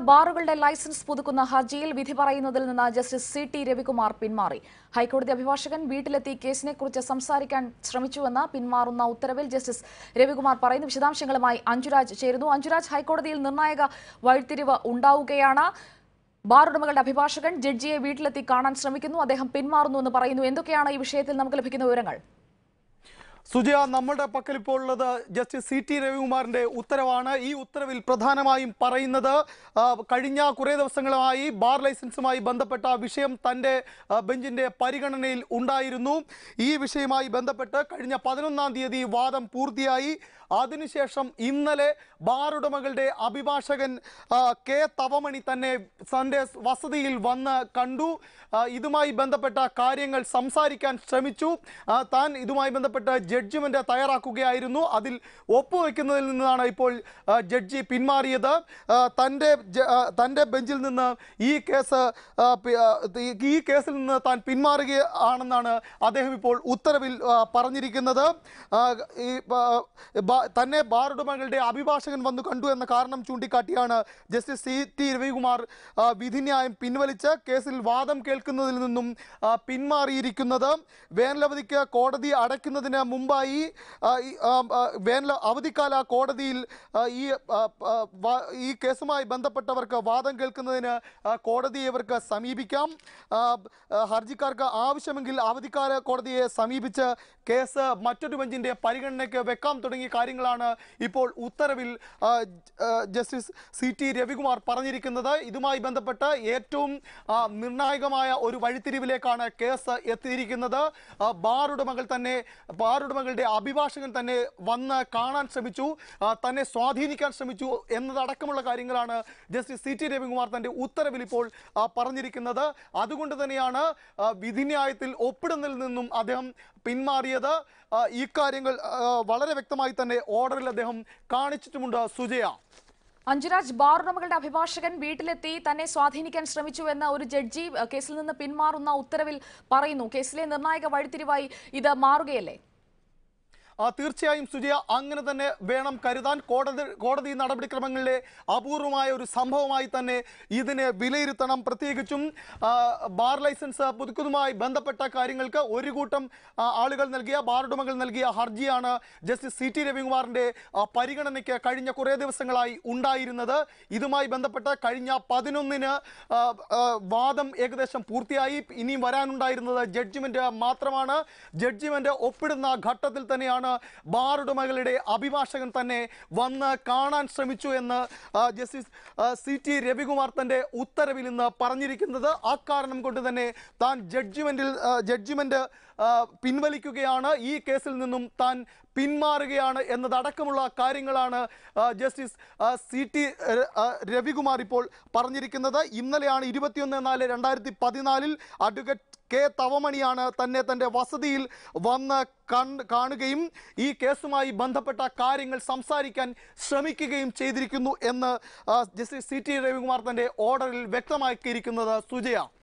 ബാറുകളുടെ licence പുതുക്കുന്ന ഹർജിയിൽ വിധി പറയുന്നതിൽ നിന്ന് ജസ്റ്റിസ് സി ടി രവികുമാർ പിന്മാറി ഹൈക്കോടതി അഭിഭാഷകൻ വീട്ടിലെത്തി കേസിനെക്കുറിച്ച് സംസാരിക്കാൻ ശ്രമിച്ചുവെന്ന് പിന്മാറുന്ന ഉത്തരവിൽ ജസ്റ്റിസ് രവികുമാർ പറയുന്നു വിശദാംശങ്ങളുമായി അഞ്ജുരാജ് ചേരുന്നു അഞ്ജുരാജ് ഹൈക്കോടതിയിൽ നിർണായക വഴിത്തിരിവ് ഉണ്ടാവുകയാണ് ബാറുടമകളുടെ അഭിഭാഷകൻ ജഡ്ജിയെ വീട്ടിലെത്തി കാണാൻ ശ്രമിക്കുന്നു അദ്ദേഹം പിന്മാറുന്നു എന്ന് പറയുന്നു എന്തൊക്കെയാണ് ഈ വിഷയത്തിൽ നമുക്ക് ലഭിക്കുന്ന വിവരങ്ങൾ സുജയ നമ്മുടെ പക്കൽ ഇപ്പോൾ ഉള്ളത് ജസ്റ്റിസ് സി ടി രവികുമാറിന്റെ ഉത്തരവാണ് ഈ ഉത്തരവിൽ പ്രധാനമായും പറയുന്നത് ആ, കഴിഞ്ഞ കുറേ ദിവസങ്ങളായി ബാർ ലൈസൻസുമായി ബന്ധപ്പെട്ട വിഷയം തന്റെ ആ, ബെഞ്ചിന്റെ പരിഗണനയിൽ ഉണ്ടായിരുന്നു ഈ വിഷയവുമായി ബന്ധപ്പെട്ട് കഴിഞ്ഞ പതിനൊന്നാം തീയതി വാദം പൂർത്തിയായി അതിനുശേഷം ഇന്നലെ ബാർ ഉടമകളുടെ അഭിഭാഷകൻ ആ, കെ തവമണി തന്നെ തന്റെ വസതിയിൽ വന്ന് കണ്ടു ആ, ഇതുമായി ബന്ധപ്പെട്ട കാര്യങ്ങൾ സംസാരിക്കാൻ ശ്രമിച്ചു ആ, താൻ ഇതുമായി ബന്ധപ്പെട്ട ജഡ്ജ്മെന്റ് തയ്യാറാക്കുകയായിരുന്നു അതിൽ ഒപ്പുവെക്കുന്നതിൽ നിന്നാണ് ഇപ്പോൾ ആ, ജഡ്ജി പിന്മാറിയത് ആ, തൻ്റെ ജ- ആ, തൻ്റെ ബെഞ്ചിൽ നിന്ന് ഈ കേസ് ആ, പി- ആ, ഈ- ഈ കേസിൽ നിന്ന് താൻ പിന്മാറുകയാണെന്നാണ് അദ്ദേഹം ഇപ്പോൾ ഉത്തരവിൽ ആ, പറഞ്ഞിരിക്കുന്നത് ആ, ഈ ബ- ബ- തന്നെ ബാർ ഉടമകളുടെ അഭിഭാഷകൻ വന്നു കണ്ടു എന്ന കാരണം ചൂണ്ടിക്കാട്ടിയാണ് ജസ്റ്റിസ് സി ടി രവികുമാർ ആ, വിധിന്യായം പിൻവലിച്ച് കേസിൽ വാദം കേൾക്കുന്നതിൽ നിന്നും ആ, പിന്മാറിയിരിക്കുന്നത് വേനലവധിക്ക് കോടതി അടയ്ക്കുന്നതിന് മുമ്പായി ആ, ഈ, ആ, ആ, വേനൽ അവധിക്കാല കോടതിയിൽ ആ, ഈ ആ, ആ, വ- ഈ കേസുമായി ബന്ധപ്പെട്ടവർക്ക് വാദം കേൾക്കുന്നതിന് ആ, കോടതിയെ ഇവർക്ക് സമീപിക്കാം ആ, ആ, ഹർജിക്കാർക്ക് ആവശ്യമെങ്കിൽ അവധിക്കാല കോടതിയെ സമീപിച്ച് കേസ് മറ്റൊരു ബെഞ്ചിന്റെ പരിഗണനയ്ക്ക് വെക്കാം തുടങ്ങിയ കാര്യങ്ങളാണ് ഇപ്പോൾ ഉത്തരവിൽ ആ, ജ- ആ, ജസ്റ്റിസ് സി ടി രവികുമാർ പറഞ്ഞിരിക്കുന്നത് ഇതുമായി ബന്ധപ്പെട്ട് ഏറ്റവും ആ, നിർണായകമായ ഒരു വഴിത്തിരിവിലേക്കാണ് കേസ് എത്തിയിരിക്കുന്നത് ആ, ബാർ ഉടമകൾ തന്നെ ബാർ ഉടമകളുടെ അഭിഭാഷകൻ തന്നെ വന്ന് കാണാൻ ശ്രമിച്ചു ആ, തന്നെ സ്വാധീനിക്കാൻ ശ്രമിച്ചു എന്നതടക്കമുള്ള കാര്യങ്ങളാണ് ജസ്റ്റിസ് സി ടി രവികുമാർ തന്റെ ഉത്തരവിൽ ഇപ്പോൾ ആ, പറഞ്ഞിരിക്കുന്നത് അതുകൊണ്ട് തന്നെയാണ് ആ, വിധിന്യായത്തിൽ ഒപ്പിടുന്നതിൽ നിന്നും അദ്ദേഹം പിന്മാറിയത് ആ, ഈ കാര്യങ്ങൾ ആ, വളരെ വ്യക്തമായി തന്നെ ഓർഡറിൽ അദ്ദേഹം കാണിച്ചിട്ടുമുണ്ട് സുജയ അഞ്ജുരാജ് ബാർ ഉടമകളുടെ അഭിഭാഷകൻ വീട്ടിലെത്തി തന്നെ സ്വാധീനിക്കാൻ ശ്രമിച്ചു എന്ന ഒരു ജഡ്ജി അഹ്, കേസിൽ നിന്ന് പിന്മാറുന്ന ഉത്തരവിൽ പറയുന്നു കേസിലെ നിർണായക വഴിത്തിരിവായി ഇത് മാറുകയല്ലേ ആ, തീർച്ചയായും സുജയ അങ്ങനെ തന്നെ വേണം കരുതാൻ കോടതി കോടതി നടപടിക്രമങ്ങളിലെ അപൂർവമായ ഒരു സംഭവമായി തന്നെ ഇതിനെ വിലയിരുത്തണം പ്രത്യേകിച്ചും ആ, ബാർ ലൈസൻസ് പുതുക്കുന്നതുമായി ബന്ധപ്പെട്ട കാര്യങ്ങൾക്ക് ഒരു കൂട്ടം ആ, ആളുകൾ നൽകിയ ബാർ ഉടമകൾ നൽകിയ ഹർജിയാണ് ജസ്റ്റിസ് സി ടി രവികുമാറിന്റെ ആ, പരിഗണനയ്ക്ക് കഴിഞ്ഞ കുറേ ദിവസങ്ങളായി ഉണ്ടായിരുന്നത് ഇതുമായി ബന്ധപ്പെട്ട് കഴിഞ്ഞ പതിനൊന്നിന് ആ, ആ, വാദം ഏകദേശം പൂർത്തിയായി ഇനിയും വരാനുണ്ടായിരുന്നത് ജഡ്ജിമെന്റ് മാത്രമാണ് ജഡ്ജിമെന്റ് ഒപ്പിടുന്ന ഘട്ടത്തിൽ തന്നെയാണ് ബാർ ഉടമകളുടെ അഭിഭാഷകൻ തന്നെ വന്ന് കാണാൻ ശ്രമിച്ചു എന്ന് ആ, ജസ്റ്റിസ് ആ, സി ടി രവികുമാർ തന്റെ ഉത്തരവിൽ ഇന്ന് പറഞ്ഞിരിക്കുന്നത് ആ കാരണം കൊണ്ട് തന്നെ താൻ ജഡ്ജിമെന്റിൽ ആ, ജഡ്ജിമെന്റ് ആ, പിൻവലിക്കുകയാണ് ഈ കേസിൽ നിന്നും താൻ പിന്മാറുകയാണ് എന്നതടക്കമുള്ള കാര്യങ്ങളാണ് ആ, ജസ്റ്റിസ് ആ, സി ടി ര- ആ, രവികുമാർ ഇപ്പോൾ പറഞ്ഞിരിക്കുന്നത് ഇന്നലെയാണ് ഇരുപത്തിയൊന്ന് നാല് രണ്ടായിരത്തി പതിനാലിൽ അഡ്വക്കേറ്റ് കെ തവമണിയാണ് തന്നെ തൻ്റെ വസതിയിൽ വന്ന് കണ്ട് കാണുകയും ഈ കേസുമായി ബന്ധപ്പെട്ട കാര്യങ്ങൾ സംസാരിക്കാൻ ശ്രമിക്കുകയും ചെയ്തിരിക്കുന്നു എന്ന് ആ, ജസ്റ്റിസ് സി ടി രവികുമാർ തൻ്റെ ഓർഡറിൽ വ്യക്തമാക്കിയിരിക്കുന്നത് സുജയ